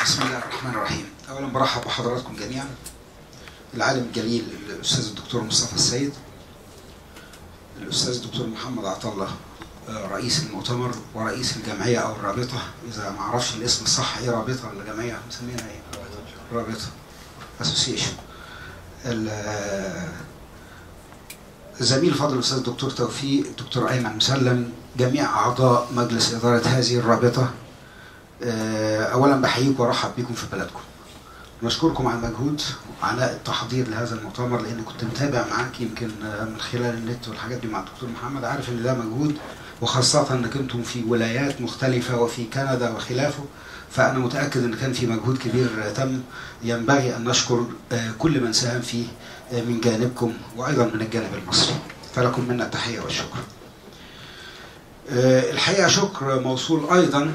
بسم الله الرحمن الرحيم اولا برحب بحضراتكم جميعا العالم الجليل الاستاذ الدكتور مصطفى السيد الاستاذ الدكتور محمد عطله رئيس المؤتمر ورئيس الجمعيه او الرابطه اذا ما اعرفش الاسم الصح ايه رابطه ولا جمعيه مسمينها ايه رابطه اسوسيشن زميل فضل الاستاذ الدكتور توفيق الدكتور ايمن مسلم جميع اعضاء مجلس اداره هذه الرابطه اولا بحييكم وارحب بكم في بلدكم نشكركم على المجهود وعناء التحضير لهذا المؤتمر لان كنت متابع معاك يمكن من خلال النت والحاجات دي مع الدكتور محمد عارف ان ده مجهود وخاصة انك انتم في ولايات مختلفة وفي كندا وخلافه فانا متاكد ان كان في مجهود كبير تم ينبغي ان نشكر كل من ساهم فيه من جانبكم وايضا من الجانب المصري فلكم منا التحيه والشكر. الحقيقه شكر موصول ايضا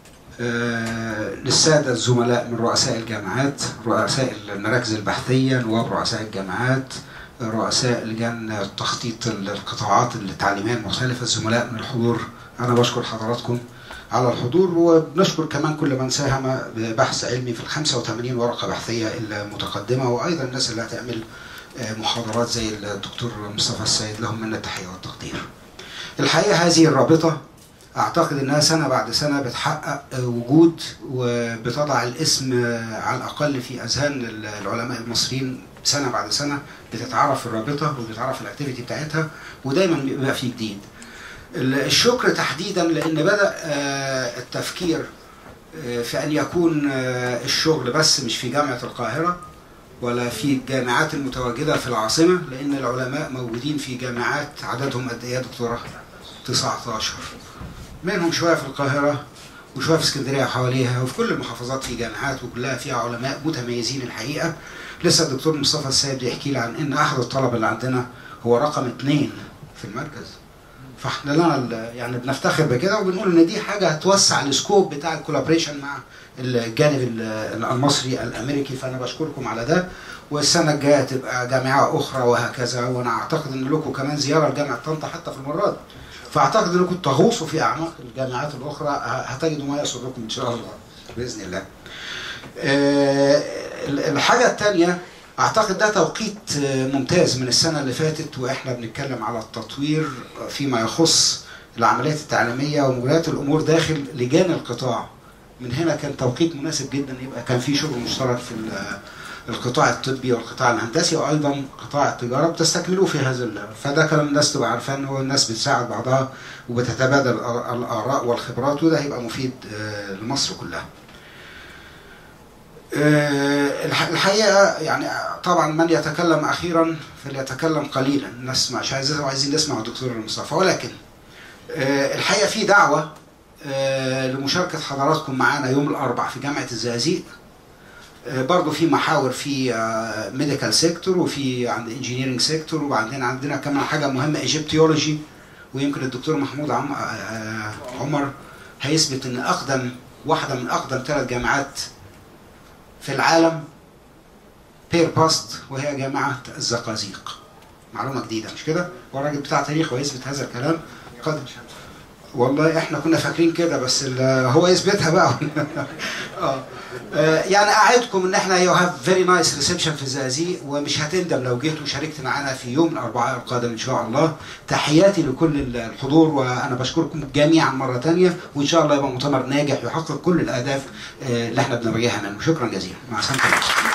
للساده الزملاء من رؤساء الجامعات، رؤساء المراكز البحثيه، نواب رؤساء الجامعات، رؤساء لجان تخطيط القطاعات التعليميه المختلفه، الزملاء من الحضور، انا بشكر حضراتكم على الحضور وبنشكر كمان كل من ساهم ببحث علمي في ال 85 ورقه بحثيه المتقدمه وايضا الناس اللي هتعمل محاضرات زي الدكتور مصطفى السيد لهم منا التحيه والتقدير. الحقيقه هذه الرابطه اعتقد انها سنه بعد سنه بتحقق وجود وبتضع الاسم على الاقل في اذهان العلماء المصريين سنه بعد سنه بتتعرف الرابطه وبتتعرف الاكتيفيتي بتاعتها ودايما بيبقى في جديد. الشكر تحديدا لان بدا التفكير في ان يكون الشغل بس مش في جامعه القاهره ولا في الجامعات المتواجده في العاصمه لان العلماء موجودين في جامعات عددهم قد ايه يا دكتوره؟ 19 منهم شويه في القاهره وشويه في اسكندريه وحواليها وفي كل المحافظات في جامعات وكلها فيها علماء متميزين الحقيقه لسه الدكتور مصطفى السيد بيحكي لي عن ان احد الطلبه اللي عندنا هو رقم اثنين في المركز فاحنا لنا يعني بنفتخر بكده وبنقول ان دي حاجه هتوسع السكوب بتاع الكولابريشن مع الجانب المصري الامريكي فانا بشكركم على ده والسنه الجايه تبقى جامعه اخرى وهكذا وانا اعتقد ان لكم كمان زياره لجامعه طنطا حتى في المره دي فاعتقد انكم تغوصوا في اعماق الجامعات الاخرى هتجدوا ما يسركم ان شاء الله باذن الله. الحاجه الثانيه اعتقد ده توقيت ممتاز من السنه اللي فاتت واحنا بنتكلم على التطوير فيما يخص العمليات التعليميه ومجريات الامور داخل لجان القطاع من هنا كان توقيت مناسب جدا يبقى كان في شغل مشترك في القطاع الطبي والقطاع الهندسي وايضا قطاع التجاره بتستكملوه في هذا فده كلام الناس تبقى عارفاه ان هو الناس بتساعد بعضها وبتتبادل الاراء والخبرات وده هيبقى مفيد لمصر كلها. الحقيقه يعني طبعا من يتكلم اخيرا فليتكلم قليلا الناس مش عايزين نسمع الدكتور مصطفى ولكن الحقيقه في دعوه لمشاركه حضراتكم معانا يوم الاربعاء في جامعه الزقازيق برضه في محاور في ميديكال سيكتور وفي عند انجينيرنج سيكتور وبعدين عندنا كمان حاجه مهمه ايجيبتيولوجي ويمكن الدكتور محمود عم عمر هيثبت ان اقدم واحده من اقدم ثلاث جامعات في العالم بير باست وهي جامعة الزقازيق معلومة جديدة مش كده؟ هو الراجل بتاع تاريخ ويثبت هذا الكلام قد والله احنا كنا فاكرين كده بس هو يثبتها بقى اه يعني اعدكم ان احنا يو هاف فيري نايس ريسبشن في الزقازيق ومش هتندم لو جيت وشاركت معانا في يوم الاربعاء القادم ان شاء الله تحياتي لكل الحضور وانا بشكركم جميعا مره ثانيه وان شاء الله يبقى مؤتمر ناجح يحقق كل الاهداف اللي احنا بنبغيها منه شكرا جزيلا مع السلامه